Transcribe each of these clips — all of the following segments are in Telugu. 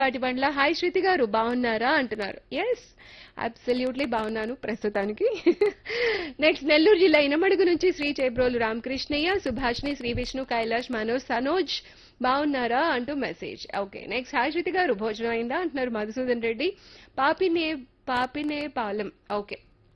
వాటి బండ్ల హాయ్ శృతి గారు బాగున్నారా అంటున్నారు ఎస్ అబ్సల్యూట్లీ బాగున్నాను ప్రస్తుతానికి నెక్స్ట్ నెల్లూరు జిల్లా ఇనమడుగు నుంచి శ్రీ చేబ్రోలు రామకృష్ణయ్య సుభాష్ని శ్రీ విష్ణు కైలాష్ మనోజ్ సనోజ్ బాగున్నారా అంటూ message okay next hi Shruti గారు భోజనం అయిందా అంటున్నారు మధుసూదన్ రెడ్డి పాపినే పాపినే పాలెం ఓకే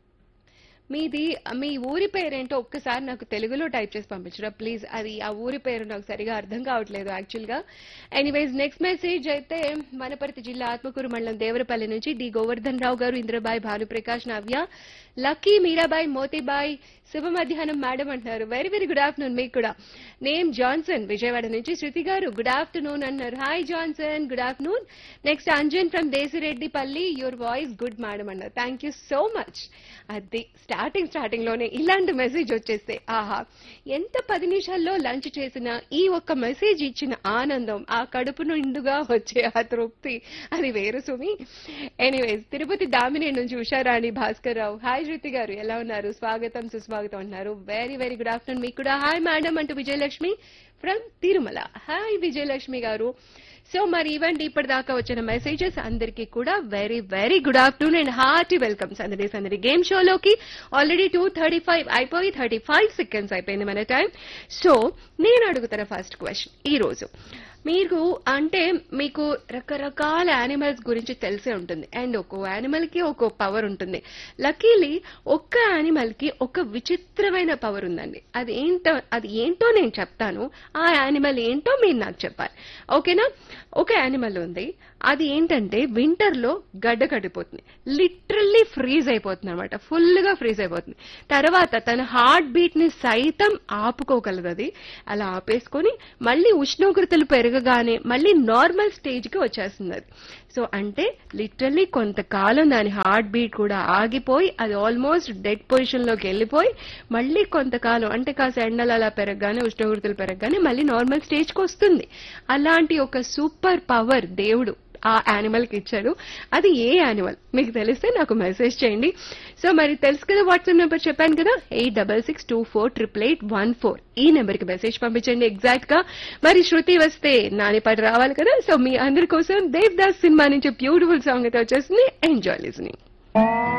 మీది మీ ఊరి పేరేంటో ఒక్కసారి నాకు తెలుగులో టైప్ చేసి పంపించరా ప్లీజ్ అది ఆ ఊరి పేరు నాకు సరిగా అర్థం కావట్లేదు యాక్చువల్గా ఎనీవేస్ నెక్స్ట్ మెసేజ్ అయితే వనపర్తి జిల్లా ఆత్మకూరు మండలం దేవరపల్లి నుంచి డి గోవర్ధన్ రావు గారు ఇంద్రబాయ్ భానుప్రకాష్ నవ్య లక్కీ మీరాబాయ్ మోతీబాయ్ శుభ మధ్యాహ్నం మేడం అంటున్నారు వెరీ వెరీ గుడ్ ఆఫ్టర్నూన్ మీకు కూడా నేమ్ జాన్సన్ విజయవాడ నుంచి శృతి గారు గుడ్ ఆఫ్టర్నూన్ అన్నారు hi Johnson good afternoon next Anjan from Desireddipalli your voice good madam అన్నారు థ్యాంక్ యూ సో మచ్ అది స్టార్టింగ్ స్టార్టింగ్ లోనే ఇలాంటి మెసేజ్ వచ్చేస్తే ఆహా ఎంత పది నిమిషాల్లో లంచ్ చేసినా ఈ ఒక్క మెసేజ్ ఇచ్చిన ఆనందం ఆ కడుపు నిండుగా వచ్చే ఆ తృప్తి అది వేరు సుమి ఎనీవేస్ తిరుపతి దామిని నుంచి ఉషారాణి భాస్కర్ రావు హాయ్ శృతి గారు ఎలా ఉన్నారు స్వాగతం సుస్వాగతం అన్నారు వెరీ వెరీ గుడ్ ఆఫ్టర్నూన్ మీకు కూడా హాయ్ మేడం అంటూ విజయలక్ష్మి ఫ్రమ్ తిరుమల హాయ్ విజయలక్ష్మి గారు సో మరి ఇవ్వండి ఇప్పటిదాకా వచ్చిన మెసేజెస్ అందరికీ కూడా very very good afternoon and hearty welcomes అందరి సందడి గేమ్ షోలోకి ఆల్రెడీ టూ థర్టీ ఫైవ్ అయిపోయి థర్టీ ఫైవ్ సెకండ్స్ అయిపోయింది మన టైం సో నేను అడుగుతున్న ఫస్ట్ క్వశ్చన్ ఈ రోజు మీరు అంటే మీకు రకరకాల యానిమల్స్ గురించి తెలిసే ఉంటుంది అండ్ ఒక్కో యానిమల్ కి ఒక్కో పవర్ ఉంటుంది లక్కీలీ ఒక్క యానిమల్ కి ఒక విచిత్రమైన పవర్ ఉందండి అది ఏంటో అది ఏంటో నేను చెప్తాను ఆ యానిమల్ ఏంటో మీరు నాకు చెప్పాలి ఓకేనా ఒక యానిమల్ ఉంది అది ఏంటంటే వింటర్ లో గడ్డ కట్టిపోతుంది లిటరల్లీ ఫ్రీజ్ అయిపోతుంది అనమాట ఫుల్ గా ఫ్రీజ్ అయిపోతుంది తర్వాత తన హార్ట్ బీట్ ని సైతం ఆపుకోగలదు అది అలా ఆపేసుకొని మళ్ళీ ఉష్ణోగ్రతలు పెరగగానే మళ్ళీ నార్మల్ స్టేజ్ కి వచ్చేస్తుంది అది సో అంటే లిటరల్లీ కొంతకాలం దాని హార్ట్ బీట్ కూడా ఆగిపోయి అది ఆల్మోస్ట్ డెడ్ పొజిషన్ లోకి వెళ్ళిపోయి మళ్ళీ కొంతకాలం అంటే కాస్త ఎండలు అలా పెరగగానే ఉష్ణోగ్రతలు పెరగగానే మళ్ళీ నార్మల్ స్టేజ్ కి వస్తుంది అలాంటి ఒక సూపర్ పవర్ దేవుడు ఆ యానిమల్ కి ఇచ్చాడు అది ఏ యానిమల్ మీకు తెలిస్తే నాకు మెసేజ్ చేయండి సో మరి తెలుసు కదా వాట్సాప్ నెంబర్ చెప్పాను కదా eight double six two four triple eight one four ఈ నెంబర్ కి మెసేజ్ పంపించండి ఎగ్జాక్ట్ గా మరి శృతి వస్తే నానిపాటి రావాలి కదా సో మీ అందరి కోసం దేవ్ దాస్ సినిమా నుంచి బ్యూటిఫుల్ సాంగ్ అయితే వచ్చేసింది ఎంజాయ్ లిజనింగ్